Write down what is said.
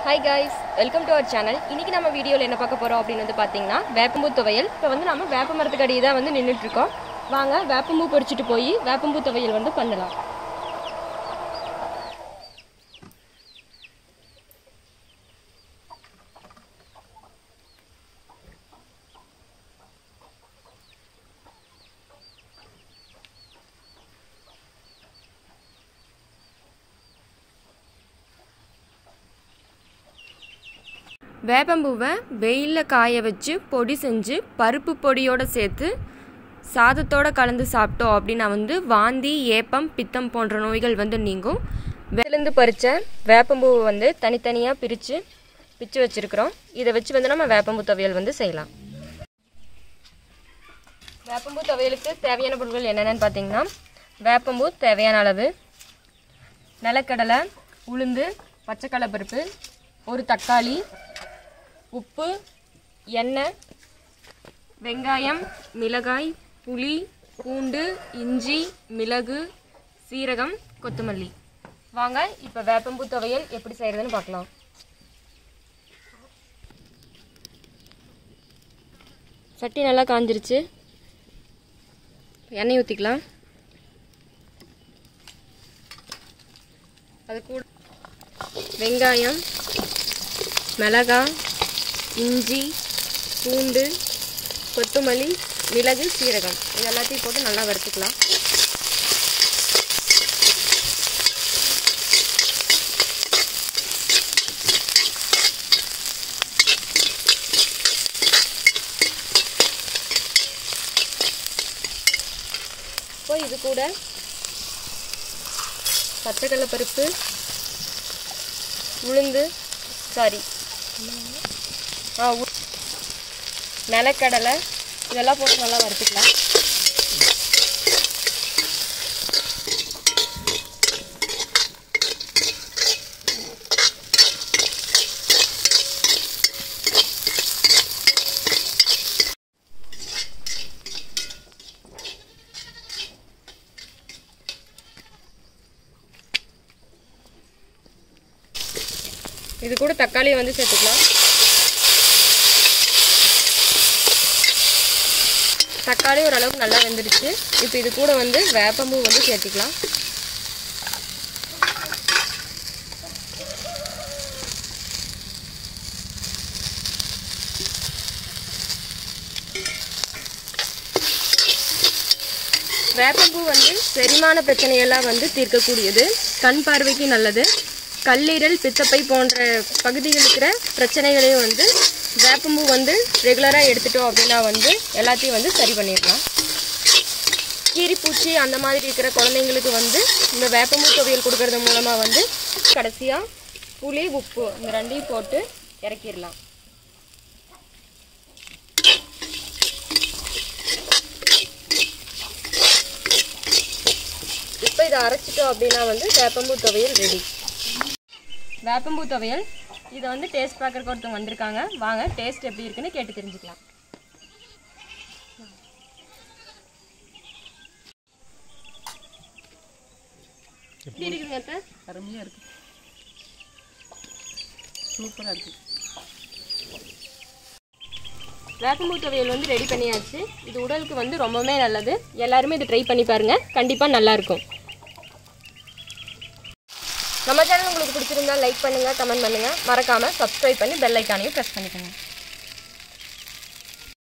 hi guys welcome to our channel இன்னைக்கு நம்ம வீடியோவில் என்ன பார்க்க போகிறோம் அப்படின்னு வந்து பார்த்தீங்கன்னா வேப்பம்பூ துவையல் இப்போ வந்து நம்ம வேப்ப மரத்துக்கு அடியே தான் வந்து நின்றுட்டு இருக்கோம் வாங்க வேப்பம்பூ பொறிச்சிட்டு போய் வேப்பம்பூ துவையல் வந்து பண்ணலாம் வேப்பம்பூவை வெயிலில் காய வச்சு பொடி செஞ்சு பருப்பு பொடியோடு சேர்த்து சாதத்தோடு கலந்து சாப்பிட்டோம் அப்படின்னா வந்து வாந்தி ஏப்பம் பித்தம் போன்ற நோய்கள் வந்து நீங்கும் வேலேருந்து பறித்த வேப்பம்பூவை வந்து தனித்தனியாக பிரித்து பிச்சு வச்சுருக்குறோம் இதை வச்சு வந்து நம்ம வேப்பம்பூ துவையல் வந்து செய்யலாம் வேப்பம்பூ துவையலுக்கு தேவையான பொருட்கள் என்னென்னு பார்த்தீங்கன்னா வேப்பம்பூ தேவையான அளவு நிலக்கடலை உளுந்து பச்சைக்கடலை பருப்பு ஒரு தக்காளி உப்பு எண்ணெய் வெங்காயம் மிளகாய் புளி பூண்டு இஞ்சி மிளகு சீரகம் கொத்தமல்லி வாங்க இப்போ வேப்பம்பூ துவையல் எப்படி செய்கிறதுன்னு பார்க்கலாம் சட்டி நல்லா காஞ்சிருச்சு எண்ணெய் ஊற்றிக்கலாம் அது கூட வெங்காயம் மிளகாய் இஞ்சி பூண்டு கொத்தமல்லி மிளகு சீரகம் இது எல்லாத்தையும் போட்டு நல்லா வறுத்துக்கலாம் இப்போ இது கூட பச்சைக்கடலை பருப்பு உளுந்து சாரி ஆ உ- நிலக்கடலை இதெல்லாம் போட்டு நல்லா வறுத்துக்கலாம் இது கூட தக்காளியை வந்து சேர்த்துக்கலாம் தக்காளி ஓரளவுக்கு நல்லா வெந்துடுச்சு இப்போ இது கூட வந்து வேப்பம்பூ வந்து சேர்த்துக்கலாம் வேப்பம்பூ வந்து செரிமான பிரச்சனையெல்லாம் வந்து தீர்க்கக்கூடியது கண் பார்வைக்கு நல்லது கல்லீரல் பித்தப்பை போன்ற பகுதியில் இருக்கிற பிரச்சனைகளையும் வந்து வேப்பம்பூ வந்து ரெகுலராக எடுத்துட்டோம் அப்படின்னா வந்து எல்லாத்தையும் வந்து சரி பண்ணிடலாம் கீரிப்பூச்சி அந்த மாதிரி இருக்கிற குழந்தைங்களுக்கு வந்து இந்த வேப்பம்பூ துவையல் கொடுக்கறது மூலமாக வந்து கடைசியாக புளி உப்பு இந்த ரெண்டையும் போட்டு இறக்கிடலாம் இப்போ இதை அரைச்சிட்டோம் அப்படின்னா வந்து வேப்பம்பூ துவையல் ரெடி வேப்பம்பூ துவையல் இதை வந்து டேஸ்ட் பார்க்குறக்கு ஒருத்தவங்க வந்திருக்காங்க வாங்க டேஸ்ட் எப்படி இருக்குன்னு கேட்டு தெரிஞ்சுக்கலாம் எப்படி இருக்குதுங்க அத்தை அருமையாக இருக்கு சூப்பராக இருக்கு வேப்பம்பூ துவையல் வந்து ரெடி பண்ணியாச்சு இது உடலுக்கு வந்து ரொம்பவே நல்லது எல்லாருமே இது ட்ரை பண்ணி பாருங்க கண்டிப்பாக நல்லா இருக்கும் நம்ம சேனல் உங்களுக்கு பிடிச்சிருந்தா லைக் பண்ணுங்க கமெண்ட் பண்ணுங்க மறக்காம சப்ஸ்கிரைப் பண்ணி பெல் ஐக்கானையும் ப்ரெஸ் பண்ணிக்கோங்க